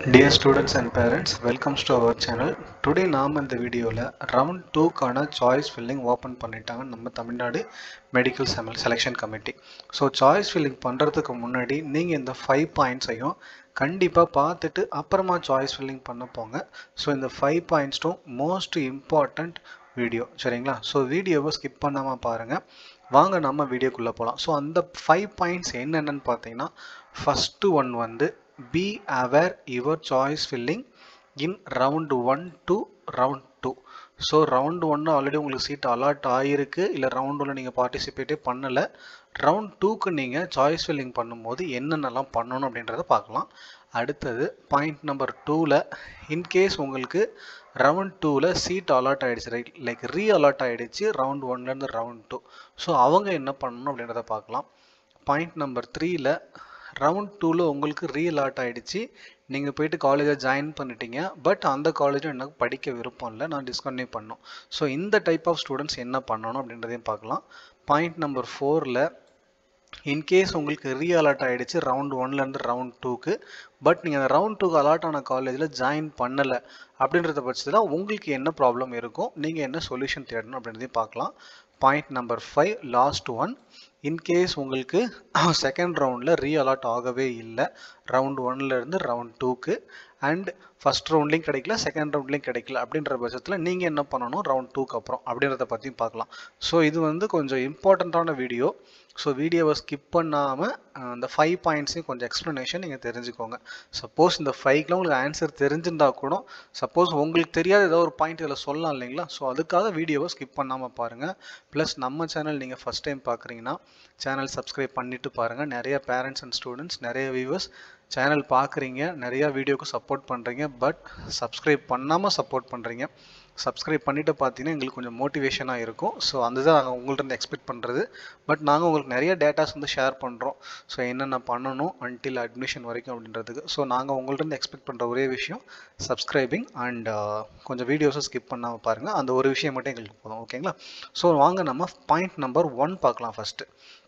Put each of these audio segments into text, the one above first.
dear students and parents welcomes to our channel today நாம் இந்த வீடியோவில் ரவுண்ட் டூக்கான சாய்ஸ் ஃபில்லிங் ஓப்பன் பண்ணிட்டாங்க நம்ம தமிழ்நாடு மெடிக்கல் செமல் selection committee so choice filling பண்ணுறதுக்கு முன்னாடி நீங்கள் இந்த ஃபைவ் பாயிண்ட்ஸையும் கண்டிப்பாக பார்த்துட்டு அப்புறமா சாய்ஸ் ஃபில்லிங் பண்ண போங்க ஸோ இந்த ஃபைவ் பாயிண்ட்ஸும் மோஸ்ட் இம்பார்ட்டண்ட் வீடியோ சரிங்களா ஸோ வீடியோவை ஸ்கிப் பண்ணாமல் பாருங்கள் வாங்க நம்ம வீடியோக்குள்ளே போகலாம் ஸோ அந்த ஃபைவ் பாயிண்ட்ஸ் என்னென்னு பார்த்தீங்கன்னா ஃபஸ்ட்டு ஒன் வந்து be aware your choice filling in round one to round two so round ஒன்று ஆல்ரெடி உங்களுக்கு சீட் அலாட் ஆகிருக்கு இல்லை ரவுண்ட் ஒன்று நீங்கள் பார்ட்டிசிபேட்டே பண்ணலை ரவுண்ட் டூக்கு நீங்கள் சாய்ஸ் ஃபில்லிங் பண்ணும்போது என்னென்னலாம் பண்ணணும் அப்படின்றத பார்க்கலாம் அடுத்தது பாயிண்ட் நம்பர் டூவில் இன்கேஸ் உங்களுக்கு ரவுண்ட் டூவில் சீட் அலாட் ஆகிடுச்சு ரைட் லைக் ரீ அலாட் ஆகிடுச்சு ரவுண்ட் ஒன்லேருந்து ரவுண்ட் டூ ஸோ அவங்க என்ன பண்ணணும் அப்படின்றத பார்க்கலாம் பாயிண்ட் நம்பர் த்ரீயில் ரவுண்ட் டூவில் உங்களுக்கு ரீஅலாட் ஆகிடுச்சு நீங்கள் போயிட்டு காலேஜை ஜாயின் பண்ணிட்டீங்க பட் அந்த காலேஜும் எனக்கு படிக்க விருப்பம் இல்லை நான் டிஸ்கன்டினியூ பண்ணோம் ஸோ இந்த டைப் ஆஃப் ஸ்டூடெண்ட்ஸ் என்ன பண்ணணும் அப்படின்றதையும் பார்க்கலாம் பாயிண்ட் நம்பர் ஃபோரில் இன்கேஸ் உங்களுக்கு ரீ அலாட் ஆகிடுச்சு ரவுண்ட் ஒன்லேருந்து ரவுண்ட் டூக்கு பட் நீங்கள் அந்த ரவுண்ட் டூக்கு அலாட் ஆன காலேஜில் ஜாயின் பண்ணலை அப்படின்றத பட்சத்தில் உங்களுக்கு என்ன ப்ராப்ளம் இருக்கும் நீங்கள் என்ன சொல்யூஷன் தேடணும் அப்படின்றதையும் பார்க்கலாம் point number five last one in case உங்களுக்கு செகண்ட் ரவுண்டில் ரீ அலாட் ஆகவே இல்லை ரவுண்ட் ஒன்லேருந்து ரவுண்ட் டூக்கு அண்ட் ஃபஸ்ட் ரவுண்ட்லேயும் கிடைக்கல செகண்ட் ரவுண்ட்லேயும் கிடைக்கல அப்படின்ற பட்சத்தில் நீங்கள் என்ன பண்ணணும் ரவுண்ட் டூக்கு அப்புறம் அப்படின்றத பற்றியும் பார்க்கலாம் ஸோ இது வந்து கொஞ்சம் இம்பார்ட்டண்ட்டான வீடியோ ஸோ வீடியோவை ஸ்கிப் பண்ணாமல் அந்த ஃபைவ் பாயிண்ட்ஸையும் கொஞ்சம் எக்ஸ்ப்ளனேஷன் நீங்கள் தெரிஞ்சுக்கோங்க சப்போஸ் இந்த ஃபைவ்க்குலாம் உங்களுக்கு ஆன்சர் தெரிஞ்சிருந்தா கூட சப்போஸ் உங்களுக்கு தெரியாத ஏதோ ஒரு பாயிண்ட் இதில் சொல்லலாம் இல்லைங்களா ஸோ அதுக்காக வீடியோவை ஸ்கிப் பண்ணாமல் பாருங்கள் ப்ளஸ் நம்ம சேனல் நீங்கள் ஃபஸ்ட் டைம் பார்க்குறீங்கன்னா சேனல் சப்ஸ்கிரைப் பண்ணிவிட்டு பாருங்கள் நிறைய பேரண்ட்ஸ் அண்ட் ஸ்டூடெண்ட்ஸ் நிறைய வியூவர்ஸ் சேனல் பார்க்குறீங்க நிறையா வீடியோக்கு சப்போர்ட் பண்ணுறீங்க பட் சப்ஸ்கிரைப் பண்ணாமல் சப்போர்ட் பண்ணுறீங்க சப்ஸ்கிரைப் பண்ணிவிட்டு பார்த்தீங்கன்னா எங்களுக்கு கொஞ்சம் மோட்டிவேஷனாக இருக்கும் ஸோ அந்த தான் நாங்கள் உங்கள்கிட்ட எக்ஸ்பெக்ட் பண்ணுறது பட் நாங்கள் உங்களுக்கு நிறைய டேட்டாஸ் வந்து ஷேர் பண்ணுறோம் ஸோ என்னென்ன பண்ணணும் அன்டில் அட்மிஷன் வரைக்கும் அப்படின்றதுக்கு ஸோ நாங்கள் உங்கள்கிட்ட எக்ஸ்பெக்ட் பண்ணுற ஒரே விஷயம் சப்ஸ்கிரைபிங் அண்ட் கொஞ்சம் வீடியோஸை ஸ்கிப் பண்ணாமல் பாருங்கள் அந்த ஒரு விஷயம் மட்டும் எங்களுக்கு போதும் ஓகேங்களா ஸோ வாங்க நம்ம பாயிண்ட் நம்பர் ஒன் பார்க்கலாம் ஃபஸ்ட்டு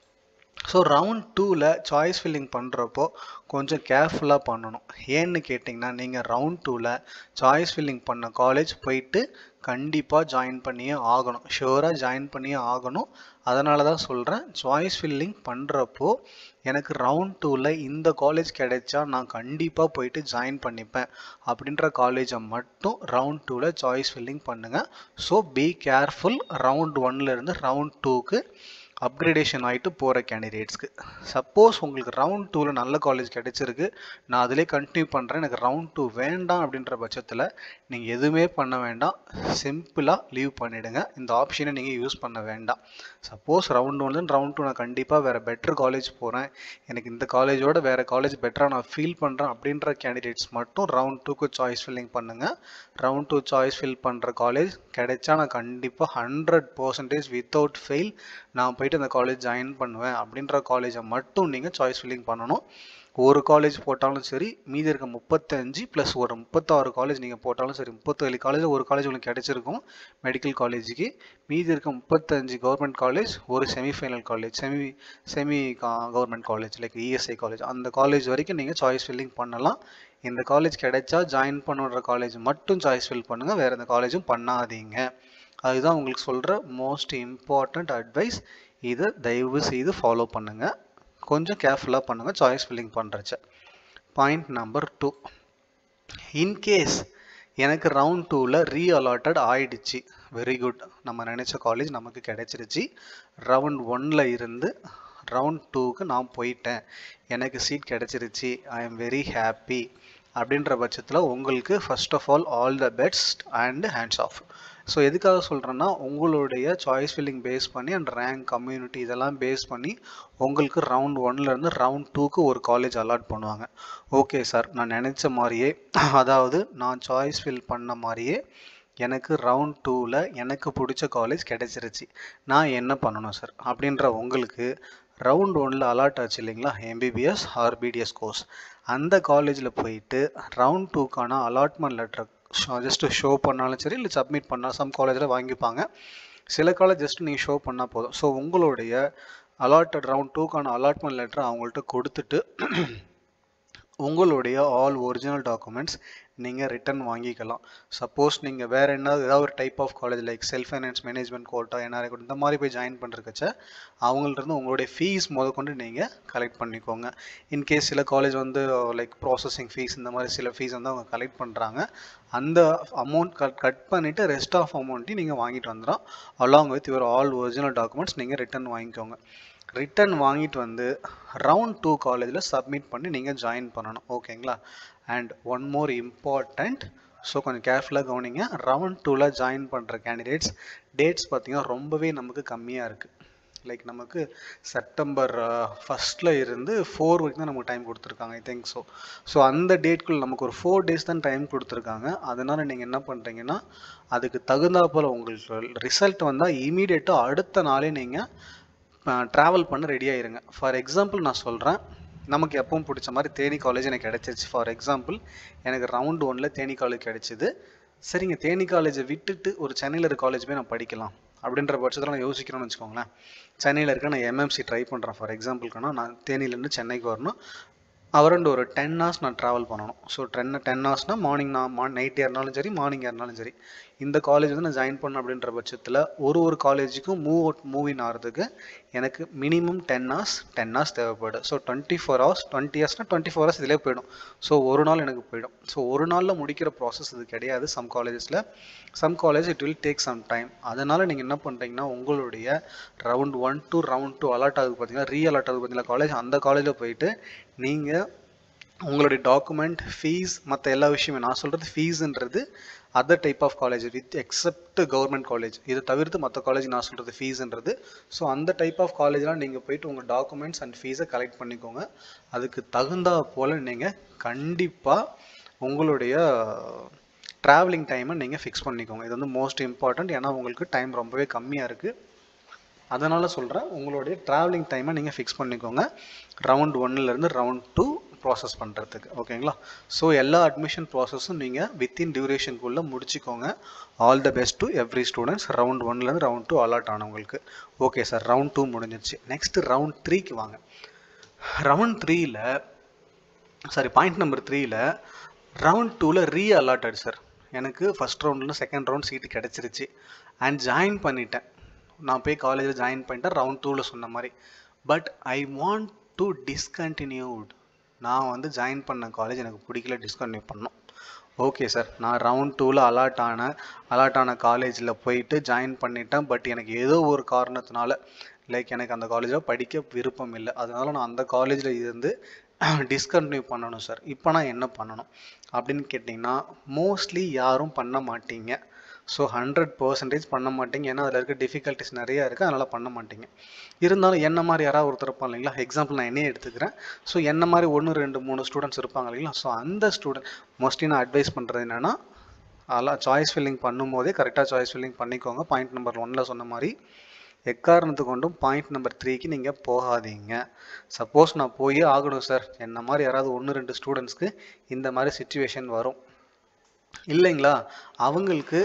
ஸோ ரவுண்ட் டூவில் சாய்ஸ் ஃபில்லிங் பண்ணுறப்போ கொஞ்சம் கேர்ஃபுல்லாக பண்ணணும் ஏன்னு கேட்டிங்கன்னா நீங்கள் ரவுண்ட் டூவில் சாய்ஸ் ஃபில்லிங் பண்ண காலேஜ் போயிட்டு கண்டிப்பாக ஜாயின் பண்ணியே ஆகணும் ஷுவராக ஜாயின் பண்ணியே ஆகணும் அதனால தான் சொல்கிறேன் சாய்ஸ் ஃபில்லிங் பண்ணுறப்போ எனக்கு ரவுண்ட் டூவில் இந்த காலேஜ் கிடைச்சா நான் கண்டிப்பாக போயிட்டு ஜாயின் பண்ணிப்பேன் அப்படின்ற காலேஜை மட்டும் ரவுண்ட் டூவில் சாய்ஸ் ஃபில்லிங் பண்ணுங்கள் ஸோ பி கேர்ஃபுல் ரவுண்ட் ஒன்லேருந்து ரவுண்ட் டூக்கு அப்கிரேடேஷன் ஆகிட்டு போகிற கேண்டிடேட்ஸ்க்கு சப்போஸ் உங்களுக்கு ரவுண்ட் டூவில் நல்ல காலேஜ் கிடச்சிருக்கு நான் அதிலே கண்டினியூ பண்ணுறேன் எனக்கு ரவுண்ட் டூ வேண்டாம் அப்படின்ற பட்சத்தில் நீங்கள் எதுவுமே பண்ண வேண்டாம் சிம்பிளாக லீவ் பண்ணிவிடுங்க இந்த ஆப்ஷனை நீங்கள் யூஸ் பண்ண வேண்டாம் சப்போஸ் ரவுண்ட் ஒன்லேருந்து ரவுண்ட் டூ நான் கண்டிப்பாக வேறு பெட்டர் காலேஜ் போகிறேன் எனக்கு இந்த காலேஜோட வேறு காலேஜ் பெட்டராக நான் ஃபீல் பண்ணுறேன் அப்படின்ற கேண்டிடேட்ஸ் மட்டும் ரவுண்ட் டூக்கு சாய்ஸ் ஃபில்லிங் பண்ணுங்கள் ரவுண்ட் டூ சாய்ஸ் ஃபில் பண்ணுற காலேஜ் கிடைச்சா நான் கண்டிப்பாக ஹண்ட்ரட் பர்சன்டேஜ் வித்தவுட் ஃபெயில் நான் போயிட்டு அந்த காலேஜ் ஜாயின் பண்ணுவேன் அப்படின்ற காலேஜை மட்டும் நீங்கள் சாய்ஸ் ஃபில்லிங் பண்ணணும் ஒரு காலேஜ் போட்டாலும் சரி மீதி இருக்க முப்பத்தஞ்சு ப்ளஸ் ஒரு முப்பத்தாறு காலேஜ் நீங்கள் போட்டாலும் சரி முப்பத்தேழு காலேஜ் ஒரு காலேஜ் உங்களுக்கு கிடைச்சிருக்கும் மெடிக்கல் காலேஜுக்கு மீதி இருக்க முப்பத்தஞ்சு கவர்மெண்ட் காலேஜ் ஒரு semifinal college semi semi government college like ESI college அந்த காலேஜ் வரைக்கும் நீங்கள் சாய்ஸ் ஃபில்லிங் பண்ணலாம் இந்த காலேஜ் கிடைச்சா ஜாயின் பண்ணுற காலேஜ் மட்டும் சாய்ஸ் ஃபில் பண்ணுங்கள் வேறு எந்த காலேஜும் பண்ணாதீங்க அதுதான் உங்களுக்கு சொல்கிற மோஸ்ட் இம்பார்ட்டண்ட் அட்வைஸ் இதை தயவு செய்து ஃபாலோ பண்ணுங்கள் கொஞ்சம் கேர்ஃபுல்லாக பண்ணுங்கள் சாய்ஸ் ஃபில்லிங் பண்ணுறச்ச பாயிண்ட் நம்பர் டூ இன்கேஸ் எனக்கு ரவுண்ட் டூவில் ரீ அலாட்டட் ஆயிடுச்சு வெரி குட் நம்ம நினச்ச காலேஜ் நமக்கு கிடைச்சிருச்சு ரவுண்ட் ஒன்னில் இருந்து ரவுண்ட் டூக்கு நான் போயிட்டேன் எனக்கு சீட் கிடச்சிருச்சு ஐ எம் வெரி ஹாப்பி அப்படின்ற பட்சத்தில் உங்களுக்கு first of all all the best and hands off so எதுக்காக சொல்கிறேன்னா உங்களுடைய சாய்ஸ் ஃபில்லிங் பேஸ் பண்ணி அண்ட் ரேங்க் கம்யூனிட்டி இதெல்லாம் பேஸ் பண்ணி உங்களுக்கு ரவுண்ட் ஒன்லேருந்து ரவுண்ட் டூக்கு ஒரு காலேஜ் அலாட் பண்ணுவாங்க ஓகே சார் நான் நினச்ச மாதிரியே அதாவது நான் சாய்ஸ் ஃபில் பண்ண மாதிரியே எனக்கு ரவுண்ட் டூவில் எனக்கு பிடிச்ச காலேஜ் கிடச்சிருச்சு நான் என்ன பண்ணணும் சார் அப்படின்ற உங்களுக்கு ரவுண்ட் ஒன்னில் அலாட் ஆச்சு இல்லைங்களா எம்பிபிஎஸ் ஆர்பிடிஎஸ் கோர்ஸ் அந்த காலேஜில் போயிட்டு ரவுண்ட் டூக்கான அலாட்மெண்ட் லெட்டர் ஜஸ்ட்டு ஷோ பண்ணாலும் சரி இல்லை சப்மிட் பண்ணால் சம் காலேஜில் வாங்கிப்பாங்க சில காலேஜ் ஜஸ்ட் நீங்கள் ஷோ பண்ணால் போதும் ஸோ உங்களுடைய அலாட்டட் ரவுண்ட் டூக்கான அலாட்மெண்ட் லெட்டர் அவங்கள்ட்ட கொடுத்துட்டு உங்களுடைய ஆல் ஒரிஜினல் டாக்குமெண்ட்ஸ் நீங்கள் ரிட்டன் வாங்கிக்கலாம் சப்போஸ் நீங்கள் வேறு என்ன ஏதாவது ஒரு type of college like self finance management quota NRI quota இந்த மாதிரி போய் ஜாயின் பண்ணுறக்கச்ச அவங்கள்ட்ட உங்களுடைய ஃபீஸ் முதற்கொண்டு நீங்கள் கலெக்ட் பண்ணிக்கோங்க இன்கேஸ் சில காலேஜ் வந்து லைக் ப்ராசஸிங் ஃபீஸ் இந்த மாதிரி சில ஃபீஸ் வந்து அவங்க கலெக்ட் பண்ணுறாங்க அந்த அமௌண்ட் கட் கட் பண்ணிவிட்டு ரெஸ்ட் ஆஃப் அமௌண்ட்டையும் நீங்கள் வாங்கிட்டு வந்துடும் along with your all original documents நீங்கள் ரிட்டன் வாங்கிக்கோங்க ரிட்டன் வாங்கிட்டு வந்து ரவுண்ட் டூ காலேஜில் சப்மிட் பண்ணி நீங்கள் ஜாயின் பண்ணணும் ஓகேங்களா and one more important so கொஞ்சம் கேர்ஃபுல்லாக கவனிங்க ரவுண்ட் டூவில் ஜாயின் பண்ணுற கேண்டிடேட்ஸ் டேட்ஸ் பார்த்திங்கன்னா ரொம்பவே நமக்கு கம்மியாக இருக்குது லைக் நமக்கு செப்டம்பர் ஃபஸ்ட்டில் இருந்து ஃபோர் வரைக்கும் தான் நமக்கு டைம் கொடுத்துருக்காங்க ஐ திங்க் ஸோ ஸோ அந்த டேட்குள்ள நமக்கு ஒரு ஃபோர் டேஸ் தான் டைம் கொடுத்துருக்காங்க அதனால் நீங்கள் என்ன பண்ணுறீங்கன்னா அதுக்கு தகுந்தாப்போல் உங்களுக்கு ரிசல்ட் வந்தால் இமீடியட்டாக அடுத்த நாளே நீங்கள் ட்ராவல் பண்ண ரெடி ஆயிருங்க ஃபார் எக்ஸாம்பிள் நான் சொல்கிறேன் நமக்கு எப்பவும் பிடிச்ச மாதிரி தேனி காலேஜ் எனக்கு கிடச்சிருச்சு ஃபார் எக்ஸாம்பிள் எனக்கு ரவுண்ட் ஒனில் தேனி காலேஜ் கிடச்சிது சரிங்க தேனி காலேஜை விட்டுட்டு ஒரு சென்னையில் இருக்க காலேஜ் போய் நான் படிக்கலாம் அப்படின்ற பட்சத்தில் நான் யோசிக்கிறேன்னு வச்சுக்கோங்களேன் சென்னையில் இருக்க நான் எம்எம்சி ட்ரை பண்ணுறேன் ஃபார் எக்ஸாம்பிளுக்குன்னா நான் தேனியிலேருந்து சென்னைக்கு வரணும் அவரண்டு ஒரு டென் ஹவர்ஸ் நான் ட்ராவல் பண்ணணும் ஸோ டென் டென் ஹவர்ஸ்னால் மார்னிங் நான் மா நைட் ஏறினாலும் சரி மார்னிங் ஏறினாலும் சரி இந்த காலேஜ் வந்து நான் ஜாயின் பண்ண அப்படின்ற பட்சத்தில் ஒரு ஒரு காலேஜுக்கும் மூவ் அவுட் மூவின் ஆகிறதுக்கு எனக்கு minimum ten hours ten hours தேவைப்படும் so twenty four hours twenty ஹவர்ஸ்னால் டுவெண்ட்டி ஃபோர் ஹவர்ஸ் இதிலே போயிடும் ஸோ ஒரு நாள் எனக்கு போயிடும் ஸோ ஒரு நாளில் முடிக்கிற ப்ராசஸ் இது கிடையாது சம் காலேஜஸில் some college it will take some time அதனால் நீங்கள் என்ன பண்ணுறீங்கன்னா உங்களுடைய round one to round two alert ஆகுது பார்த்தீங்கன்னா ரீ அலர்ட் ஆகுது பார்த்தீங்களா காலேஜ் அந்த காலேஜில் போயிட்டு நீங்கள் உங்களுடைய டாக்குமெண்ட் ஃபீஸ் மற்ற எல்லா விஷயமே நான் சொல்கிறது ஃபீஸுன்றது other type of college with except government college இதை தவிர்த்து மற்ற காலேஜ் நான் சொல்கிறது ஃபீஸுன்றது ஸோ அந்த டைப் ஆஃப் காலேஜ்லாம் நீங்கள் போயிட்டு உங்கள் டாக்குமெண்ட்ஸ் அண்ட் ஃபீஸை கலெக்ட் பண்ணிக்கோங்க அதுக்கு தகுந்தா போல் நீங்கள் கண்டிப்பாக உங்களுடைய ட்ராவலிங் டைமை நீங்கள் ஃபிக்ஸ் பண்ணிக்கோங்க இது வந்து மோஸ்ட் இம்பார்ட்டண்ட் ஏன்னா உங்களுக்கு டைம் ரொம்பவே கம்மியாக இருக்குது அதனால் சொல்கிறேன் உங்களுடைய ட்ராவலிங் டைமை நீங்கள் ஃபிக்ஸ் பண்ணிக்கோங்க ரவுண்ட் ஒன்னுலேருந்து ரவுண்ட் டூ ப்ராசஸ் பண்ணுறதுக்கு ஓகேங்களா ஸோ எல்லா அட்மிஷன் ப்ராசஸும் நீங்கள் வித்தின் டியூரேஷனுக்குள்ளே முடிச்சுக்கோங்க all the best to every students round ஒன்லேருந்து ரவுண்ட் டூ அலாட் ஆனவங்களுக்கு ஓகே சார் ரவுண்ட் டூ முடிஞ்சிருச்சு நெக்ஸ்ட்டு ரவுண்ட் த்ரீக்கு வாங்க ரவுண்ட் த்ரீயில் சாரி பாயிண்ட் நம்பர் த்ரீயில் ரவுண்ட் டூவில் ரீ அலாட்டட் சார் எனக்கு ஃபஸ்ட் ரவுண்டில் செகண்ட் ரவுண்ட் சீட்டு கிடச்சிருச்சு அண்ட் ஜாயின் பண்ணிட்டேன் நான் போய் காலேஜில் ஜாயின் பண்ணிட்டேன் ரவுண்ட் டூவில் சொன்ன மாதிரி but I want to discontinued நான் வந்து ஜாயின் பண்ண காலேஜ் எனக்கு பிடிக்கல டிஸ்கண்டினியூ பண்ணோம் ஓகே சார் நான் ரவுண்ட் டூவில் அலாட் ஆன அலாட் ஆன காலேஜில் போயிட்டு ஜாயின் பண்ணிட்டேன் பட் எனக்கு ஏதோ ஒரு காரணத்தினால லைக் எனக்கு அந்த காலேஜில் படிக்க விருப்பம் இல்லை அதனால நான் அந்த காலேஜில் இருந்து டிஸ்கண்டினியூ பண்ணணும் சார் இப்போ நான் என்ன பண்ணணும் அப்படின்னு கேட்டிங்கன்னா மோஸ்ட்லி யாரும் பண்ண மாட்டீங்க ஸோ ஹண்ட்ரட் பர்சன்டேஜ் பண்ண மாட்டீங்க ஏன்னா அதில் இருக்க டிஃபிகல்ட்டிஸ் நிறையா இருக்குது அதனால் பண்ண மாட்டீங்க இருந்தாலும் என்ன மாதிரி யாராவது ஒருத்தர் இருப்பாங்க இல்லைங்களா எக்ஸாம்பிள் நான் என்னையே எடுத்துக்கிறேன் ஸோ என்ன மாதிரி ஒன்று ரெண்டு மூணு ஸ்டூடெண்ட்ஸ் இருப்பாங்க இல்லைங்களா ஸோ அந்த ஸ்டூடெண்ட் மோஸ்ட்லி நான் அட்வைஸ் பண்ணுறது என்னென்னா அதெல்லாம் சாய்ஸ் ஃபில்லிங் பண்ணும்போதே கரெக்டாக சாய்ஸ் ஃபில்லிங் பண்ணிக்கோங்க பாயிண்ட் நம்பர் ஒன்னில் சொன்ன மாதிரி எக்காரணத்து கொண்டும் பாயிண்ட் நம்பர் த்ரீக்கு நீங்கள் போகாதீங்க சப்போஸ் நான் போயே ஆகணும் சார் என்ன மாதிரி யாராவது ஒன்று ரெண்டு ஸ்டூடெண்ட்ஸ்க்கு இந்த மாதிரி சுச்சுவேஷன் வரும் இல்லைங்களா அவங்களுக்கு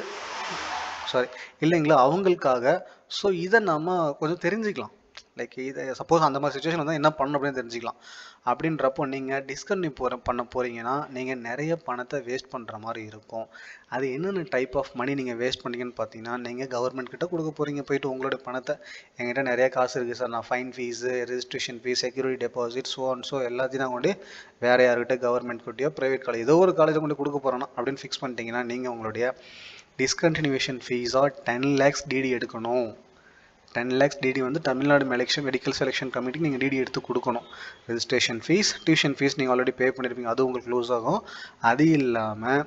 சாரி இல்லைங்களா அவங்களுக்காக ஸோ இதை நம்ம கொஞ்சம் தெரிஞ்சுக்கலாம் லைக் இதை சப்போஸ் அந்த மாதிரி சுச்சுவேஷன் வந்தால் என்ன பண்ணணும் அப்படின்னு தெரிஞ்சுக்கலாம் அப்படின்றப்போ நீங்கள் டிஸ்கன்டினியூ போகிற பண்ண போகிறீங்கன்னா நீங்கள் நிறைய பணத்தை வேஸ்ட் பண்ணுற மாதிரி இருக்கும் அது என்னென்ன டைப் ஆஃப் மணி நீங்கள் வேஸ்ட் பண்ணீங்கன்னு பார்த்தீங்கன்னா நீங்கள் கவர்மெண்ட் கிட்ட கொடுக்க போகிறீங்க போயிட்டு உங்களோட பணத்தை என்கிட்ட நிறைய காசு இருக்குது சார் நான் fine fees registration fees security deposit so and so எல்லாத்தையும் நான் கொண்டு வேறு யார்கிட்ட கவர்மெண்ட் கிட்டயோ ப்ரைவேட் காலேஜ் ஏதோ ஒரு காலேஜை கொண்டு கொடுக்க போகிறோன்னா அப்படின்னு ஃபிக்ஸ் பண்ணிட்டீங்கன்னா நீங்கள் உங்களுடைய டிஸ்கண்டினியூஷன் ஃபீஸாக டென் லேக்ஸ் டிடி எடுக்கணும் டென் லேக்ஸ் டிடி வந்து தமிழ்நாடு மெலெக்ஷன் மெடிக்கல் செலெக்ஷன் கமிட்டிக்கு நீங்கள் டிடி எடுத்து கொடுக்கணும் ரெஜிஸ்ட்ரேஷன் ஃபீஸ் டியூஷன் ஃபீஸ் நீங்கள் ஆல்ரெடி பே பண்ணியிருப்பீங்க அது உங்களுக்கு க்ளோஸ் ஆகும் அது இல்லாமல்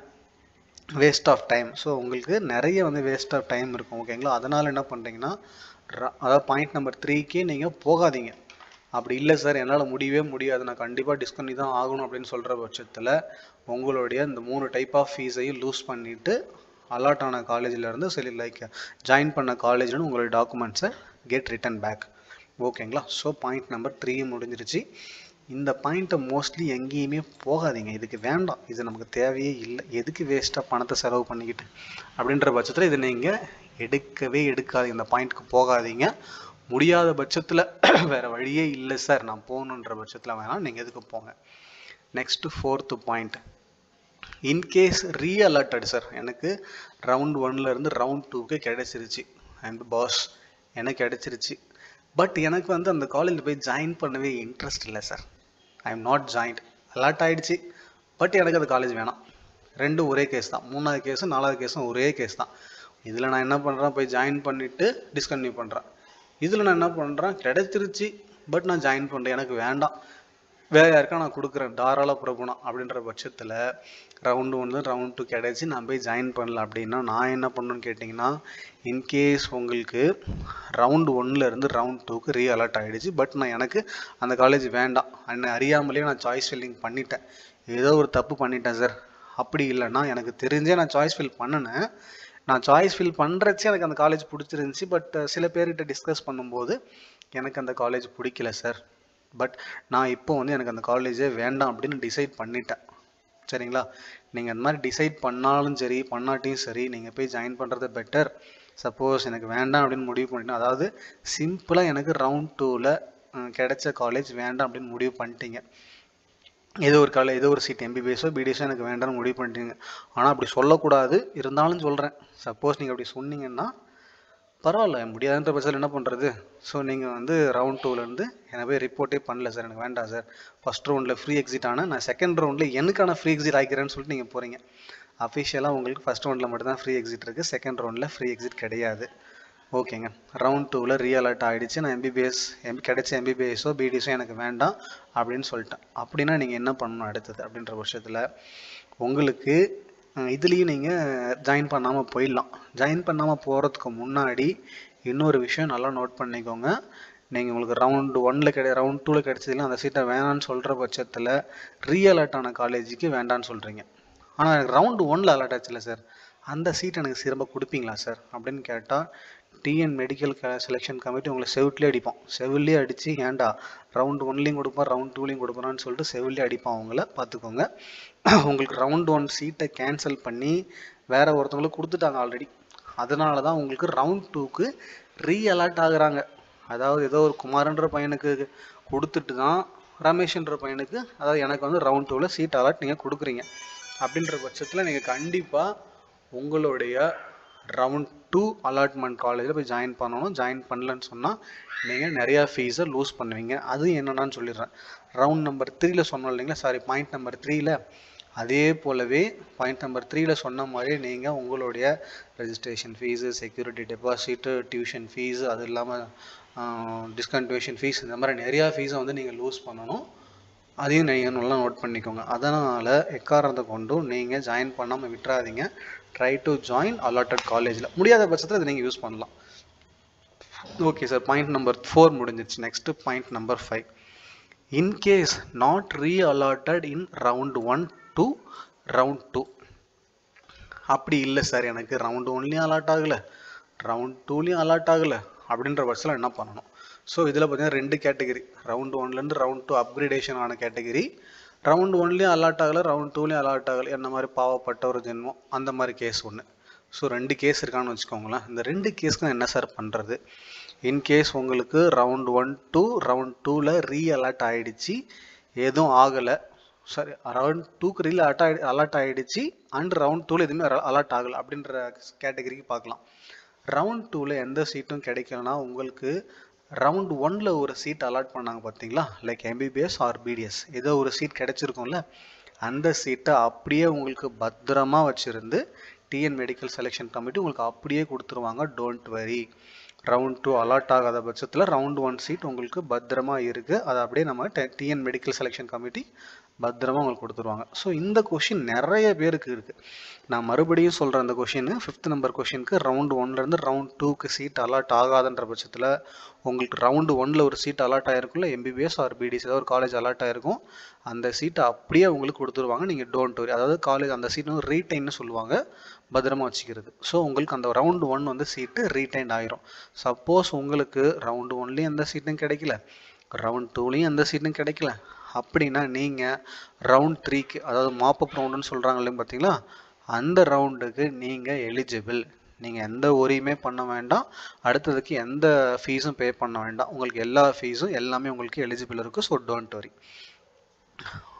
வேஸ்ட் ஆஃப் டைம் ஸோ உங்களுக்கு நிறைய வந்து வேஸ்ட் ஆஃப் டைம் இருக்கும் ஓகேங்களா அதனால் என்ன பண்ணுறீங்கன்னா அதாவது பாயிண்ட் நம்பர் த்ரீக்கே நீங்கள் போகாதீங்க அப்படி இல்லை சார் என்னால் முடியவே முடியாது நான் கண்டிப்பாக டிஸ்கண்டினியூ தான் ஆகணும் அப்படின்னு சொல்கிற பட்சத்தில் உங்களுடைய இந்த மூணு டைப் ஆஃப் ஃபீஸையும் லூஸ் பண்ணிவிட்டு அலாட் ஆன காலேஜிலேருந்து சரி லைக் ஜாயின் பண்ண காலேஜ்னு உங்களுடைய டாக்குமெண்ட்ஸை கெட் ரிட்டன் பேக் ஓகேங்களா ஸோ பாயிண்ட் நம்பர் த்ரீ முடிஞ்சிருச்சு இந்த பாயிண்ட்டை மோஸ்ட்லி எங்கேயுமே போகாதீங்க இதுக்கு வேண்டாம் இது நமக்கு தேவையே இல்லை எதுக்கு வேஸ்ட்டாக பணத்தை செலவு பண்ணிக்கிட்டு அப்படின்ற பட்சத்தில் இதை நீங்கள் எடுக்கவே எடுக்காதீங்க இந்த பாயிண்ட்க்கு போகாதீங்க முடியாத பட்சத்தில் வேறு வழியே இல்லை சார் நான் போகணுன்ற பட்சத்தில் வேணால் நீங்கள் எதுக்கு போங்க next fourth point in case re alerted sir எனக்கு ரவுண்ட் ஒன்லேருந்து ரவுண்ட் டூக்கு கிடைச்சிருச்சு அண்ட் பாஸ் எனக்கு கிடைச்சிருச்சு பட் எனக்கு வந்து அந்த காலேஜில் போய் ஜாயின் பண்ணவே இன்ட்ரெஸ்ட் இல்லை sir I am not joined alert ஆகிடுச்சு பட் எனக்கு அந்த காலேஜ் வேணாம் ரெண்டும் ஒரே கேஸ் தான் மூணாவது கேஸும் நாலாவது கேஸும் ஒரே கேஸ் தான் இதில் நான் என்ன பண்ணுறேன் போய் ஜாயின் பண்ணிவிட்டு டிஸ்கன்டினியூ பண்ணுறேன் இதில் நான் என்ன பண்ணுறேன் கிடைச்சிருச்சு பட் நான் ஜாயின் பண்ணுறேன் எனக்கு வேண்டாம் வேறு யாருக்கா நான் கொடுக்குறேன் தாராள பிரபுணம் அப்படின்ற பட்சத்தில் ரவுண்டு ஒன்று ரவுண்ட் டூ கிடைச்சி நான் போய் ஜாயின் பண்ணல அப்படின்னா நான் என்ன பண்ணணும்னு கேட்டிங்கன்னா இன்கேஸ் உங்களுக்கு ரவுண்டு ஒன்லேருந்து ரவுண்ட் டூக்கு ரீ அலர்ட் ஆகிடுச்சு பட் நான் எனக்கு அந்த காலேஜ் வேண்டாம் என்னை அறியாமலேயே நான் சாய்ஸ் ஃபில்லிங் பண்ணிட்டேன் ஏதோ ஒரு தப்பு பண்ணிட்டேன் சார் அப்படி இல்லைன்னா எனக்கு தெரிஞ்சே நான் சாய்ஸ் ஃபில் பண்ணினேன் நான் சாய்ஸ் ஃபில் பண்ணுறச்சே எனக்கு அந்த காலேஜ் பிடிச்சிருந்துச்சி பட் சில பேர்கிட்ட டிஸ்கஸ் பண்ணும்போது எனக்கு அந்த காலேஜ் பிடிக்கல சார் பட் நான் இப்போ வந்து எனக்கு அந்த காலேஜே வேண்டாம் அப்படின்னு டிசைட் பண்ணிட்டேன் சரிங்களா நீங்கள் அந்த மாதிரி டிசைட் பண்ணாலும் சரி பண்ணாட்டியும் சரி நீங்கள் போய் ஜாயின் பண்ணுறது பெட்டர் சப்போஸ் எனக்கு வேண்டாம் அப்படின்னு முடிவு பண்ணிட்டேன் அதாவது சிம்பிளாக எனக்கு ரவுண்ட் டூவில் கிடைச்ச காலேஜ் வேண்டாம் அப்படின்னு முடிவு பண்ணிட்டீங்க ஏதோ ஒரு காலேஜ் ஏதோ ஒரு சீட் எம்பிபிஎஸோ பிடிஎஸோ எனக்கு வேண்டாம்னு முடிவு பண்ணிட்டீங்க ஆனால் அப்படி சொல்லக்கூடாது இருந்தாலும் சொல்கிறேன் சப்போஸ் நீங்கள் அப்படி சொன்னீங்கன்னா பரவாயில்ல முடியாதுன்ற பட்சத்தில் என்ன பண்ணுறது ஸோ நீங்கள் வந்து ரவுண்ட் டூலேருந்து எனக்கு போய் ரிப்போர்ட்டே பண்ணல சார் எனக்கு வேண்டாம் சார் ஃபஸ்ட் ரவுண்டில் ஃப்ரீ எக்ஸிட் ஆனால் நான் செகண்ட் ரவுண்டில் எனக்கான ஃப்ரீ எக்ஸிட் ஆகிறேன்னு சொல்லிட்டு நீங்கள் போகிறீங்க அஃபிஷியலாக உங்களுக்கு ஃபஸ்ட் ரவுண்டில் மட்டும்தான் ஃப்ரீ எக்ஸிட் இருக்குது செகண்ட் ரவுண்டில் ஃப்ரீ எக்ஸிட் கிடையாது ஓகேங்க ரவுண்ட் டூவில் ரீ அலர்ட் ஆகிடுச்சு நான் எம்பிபிஎஸ் எம்பி கிடைச்ச எம்பிபிஎஸோ பிடிஎஸோ எனக்கு வேண்டாம் அப்படின்னு சொல்லிட்டேன் அப்படின்னா நீங்கள் என்ன பண்ணணும் அடுத்தது அப்படின்ற பட்சத்தில் உங்களுக்கு இதுலேயும் நீங்கள் ஜாயின் பண்ணாமல் போயிடலாம் ஜாயின் பண்ணாமல் போகிறதுக்கு முன்னாடி இன்னொரு விஷயம் நல்லா நோட் பண்ணிக்கோங்க நீங்கள் உங்களுக்கு ரவுண்டு ஒனில் கிடை ரவுண்ட் டூவில் கிடைச்சதுல அந்த சீட்டை வேணான்னு சொல்கிற பட்சத்தில் ரீ அலர்ட் ஆன காலேஜுக்கு வேண்டான்னு சொல்கிறீங்க ஆனால் எனக்கு ரவுண்டு ஒனில் அலர்ட் ஆச்சுல்ல சார் அந்த சீட் எனக்கு திரும்ப கொடுப்பீங்களா சார் அப்படின்னு கேட்டால் டிஎன் மெடிக்கல் செலெக்ஷன் கமிட்டி உங்களை செவிட்லேயே அடிப்பான் செவிலே அடித்து ஏன்டா ரவுண்ட் ஒன்லேயும் கொடுப்பான் ரவுண்ட் டூலையும் கொடுப்பான்னு சொல்லிட்டு செவிலே அடிப்பான் அவங்கள பார்த்துக்கோங்க உங்களுக்கு ரவுண்ட் ஒன் சீட்டை கேன்சல் பண்ணி வேற ஒருத்தவங்களுக்கு கொடுத்துட்டாங்க ஆல்ரெடி அதனால தான் உங்களுக்கு ரவுண்ட் டூக்கு ரீ அலர்ட் ஆகுறாங்க அதாவது ஏதோ ஒரு குமாரன்ற பையனுக்கு கொடுத்துட்டு தான் ரமேஷ்ன்ற பையனுக்கு அதாவது எனக்கு வந்து ரவுண்ட் டூவில் சீட் அலர்ட் நீங்கள் கொடுக்குறீங்க அப்படின்ற பட்சத்தில் நீங்கள் கண்டிப்பாக உங்களுடைய ரவுண்ட் டூ அலாட்மெண்ட் காலேஜில் போய் ஜாயின் பண்ணணும் ஜாயின் பண்ணலன்னு சொன்னால் நீங்கள் நிறையா ஃபீஸை லூஸ் பண்ணுவீங்க அது என்னென்னு சொல்லிடுறேன் ரவுண்ட் நம்பர் த்ரீல சொன்னோம் இல்லைங்களா சாரி பாயிண்ட் நம்பர் த்ரீல அதே போலவே பாயிண்ட் நம்பர் த்ரீல சொன்ன மாதிரி நீங்கள் உங்களுடைய registration fees security deposit tuition fees அது இல்லாமல் டிஸ்கண்டினியூஷன் ஃபீஸ் இந்த மாதிரி நிறையா ஃபீஸை வந்து நீங்கள் லூஸ் பண்ணணும் அதையும் நீங்கள் நல்லா நோட் பண்ணிக்கோங்க அதனால் எக்காரணத்தை கொண்டும் நீங்கள் ஜாயின் பண்ணாமல் விட்டுறாதீங்க ட்ரை டு ஜாயின் அலாட்டட் காலேஜில் முடியாத பட்சத்தில் இதை நீங்கள் யூஸ் பண்ணலாம் okay sir point number four முடிஞ்சிச்சு next point number five in case not re allotted in round one to round two அப்படி இல்லை சார் எனக்கு ரவுண்ட் ஒன்லேயும் அலாட் ஆகலை ரவுண்ட் டூலேயும் அலாட் ஆகலை அப்படின்ற பட்சத்தில் என்ன பண்ணணும் ஸோ இதில் பார்த்தீங்கன்னா ரெண்டு கேட்டகரி ரவுண்ட் ஒன்லேருந்து ரவுண்ட் டூ அப்கிரேடேஷன் ஆன கேட்டகரி ரவுண்ட் ஒன்லேயும் அலாட் ஆகலை ரவுண்ட் டூலேயும் அலாட் ஆகலை என்ன மாதிரி பாவப்பட்ட ஒரு ஜென்மம் அந்த மாதிரி கேஸ் ஒன்று ஸோ ரெண்டு கேஸ் இருக்கான்னு வச்சுக்கோங்களேன் இந்த ரெண்டு கேஸ்க்கு என்ன சார் பண்ணுறது இன்கேஸ் உங்களுக்கு ரவுண்ட் ஒன் டூ ரவுண்ட் டூவில் ரீ அலர்ட் ஆகிடுச்சு எதுவும் ஆகலை சாரி ரவுண்ட் டூக்கு ரீல் அலர்ட் ஆகி அலர்ட் ஆகிடுச்சு அண்ட் ரவுண்ட் டூவில் எதுவுமே அலர்ட் ஆகலை அப்படின்ற கேட்டகரிக்கு பார்க்கலாம் ரவுண்ட் டூவில் எந்த சீட்டும் கிடைக்கலனா உங்களுக்கு ரவுண்ட் ஒன்ல ஒரு சீட் அலாட் பண்ணாங்க பார்த்தீங்களா லைக் எம்பிபிஎஸ் ஆர் பிடிஎஸ் ஏதோ ஒரு சீட் கிடைச்சிருக்கும்ல அந்த சீட்டை அப்படியே உங்களுக்கு பத்திரமா வச்சுருந்து டிஎன் மெடிக்கல் செலெக்ஷன் கமிட்டி உங்களுக்கு அப்படியே கொடுத்துருவாங்க don't worry round two allot ஆகாத பட்சத்தில் ரவுண்ட் ஒன் சீட் உங்களுக்கு பத்திரமா இருக்குது அதை அப்படியே நம்ம டிஎன் மெடிக்கல் செலெக்ஷன் கமிட்டி பத்திரமா உங்களுக்கு கொடுத்துருவாங்க ஸோ இந்த கொஷின் நிறைய பேருக்கு இருக்குது நான் மறுபடியும் சொல்கிறேன் அந்த கொஷின் ஃபிஃப்த் நம்பர் கொஷினுக்கு ரவுண்ட் ஒன்லேருந்து ரவுண்ட் டூக்கு சீட் அலாட் ஆகாதுன்ற பட்சத்தில் உங்களுக்கு ரவுண்டு ஒன்ல ஒரு சீட் அலாட் ஆயிருக்கும்ல எம்பிபிஎஸ் ஆர் பிடிஎஸ் ஏதாவது ஒரு காலேஜ் அலாட் ஆயிருக்கும் அந்த சீட்டை அப்படியே உங்களுக்கு கொடுத்துருவாங்க நீங்கள் டோன்ட் வரி அதாவது காலேஜ் அந்த சீட் வந்து ரீடைன்னு சொல்லுவாங்க பத்திரமா வச்சுக்கிறது ஸோ உங்களுக்கு அந்த ரவுண்டு ஒன் வந்து சீட்டு ரீடைன் ஆயிரும் சப்போஸ் உங்களுக்கு ரவுண்டு ஒன்லேயும் எந்த சீட்டும் கிடைக்கல ரவுண்ட் டூலேயும் எந்த சீட்டும் கிடைக்கல அப்படின்னா நீங்கள் ரவுண்ட் த்ரீக்கு அதாவது மாப்பப் ரவுண்டுன்னு சொல்கிறாங்க இல்லையா பார்த்தீங்களா அந்த ரவுண்டுக்கு நீங்கள் எலிஜிபிள் நீங்கள் எந்த ஒரியுமே பண்ண வேண்டாம் அடுத்ததுக்கு எந்த ஃபீஸும் பே பண்ண வேண்டாம் உங்களுக்கு எல்லா ஃபீஸும் எல்லாமே உங்களுக்கு எலிஜிபிள் இருக்குது ஸோ டோன்ட் வரி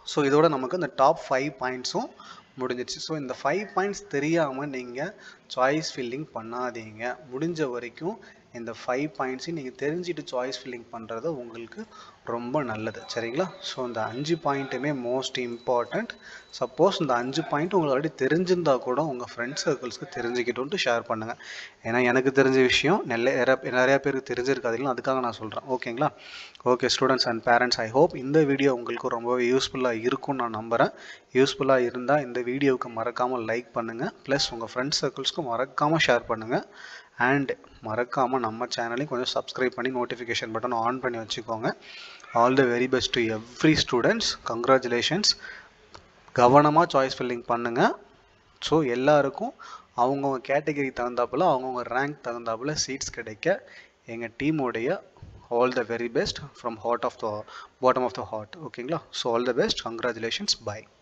ஸோ இதோட நமக்கு இந்த டாப் ஃபைவ் பாயிண்ட்ஸும் முடிஞ்சிச்சு ஸோ இந்த ஃபைவ் பாயிண்ட்ஸ் தெரியாமல் நீங்கள் சாய்ஸ் ஃபில்லிங் பண்ணாதீங்க முடிஞ்ச வரைக்கும் இந்த ஃபைவ் பாயிண்ட்ஸையும் நீங்கள் தெரிஞ்சுட்டு சாய்ஸ் ஃபில்லிங் பண்ணுறது உங்களுக்கு ரொம்ப நல்லது சரிங்களா ஸோ இந்த அஞ்சு பாயிண்ட்டுமே மோஸ்ட் இம்பார்ட்டண்ட் சப்போஸ் இந்த அஞ்சு பாயிண்ட் உங்களுக்கு ஆல்ரெடி தெரிஞ்சிருந்தா கூட உங்கள் ஃப்ரெண்ட்ஸ் சர்க்கிள்ஸ்க்கு தெரிஞ்சுக்கிட்டோன்ட்டு ஷேர் பண்ணுங்கள் ஏன்னா எனக்கு தெரிஞ்ச விஷயம் நிறைய நிறையா பேருக்கு தெரிஞ்சிருக்காதுங்களா அதுக்காக நான் சொல்கிறேன் ஓகேங்களா okay students and parents I hope இந்த வீடியோ உங்களுக்கு ரொம்பவே யூஸ்ஃபுல்லாக இருக்கும்னு நான் நம்புகிறேன் யூஸ்ஃபுல்லாக இருந்தால் இந்த வீடியோவுக்கு மறக்காமல் லைக் பண்ணுங்கள் ப்ளஸ் உங்கள் ஃப்ரெண்ட்ஸ் சர்க்கிள்ஸ்க்கும் மறக்காமல் ஷேர் பண்ணுங்கள் அண்ட் மறக்காமல் நம்ம சேனலையும் கொஞ்சம் சப்ஸ்கிரைப் பண்ணி நோட்டிஃபிகேஷன் பட்டன் ஆன் பண்ணி வச்சுக்கோங்க all the very best to every students congratulations கவனமாக சாய்ஸ் ஃபில்லிங் பண்ணுங்கள் ஸோ எல்லாருக்கும் அவங்கவுங்க கேட்டகரி தகுந்தாப்புல அவங்கவுங்க ரேங்க் தகுந்தாப்புல சீட்ஸ் கிடைக்க எங்கள் டீமோடைய all the very best from heart of the bottom of the heart ஓகேங்களா so all the best congratulations by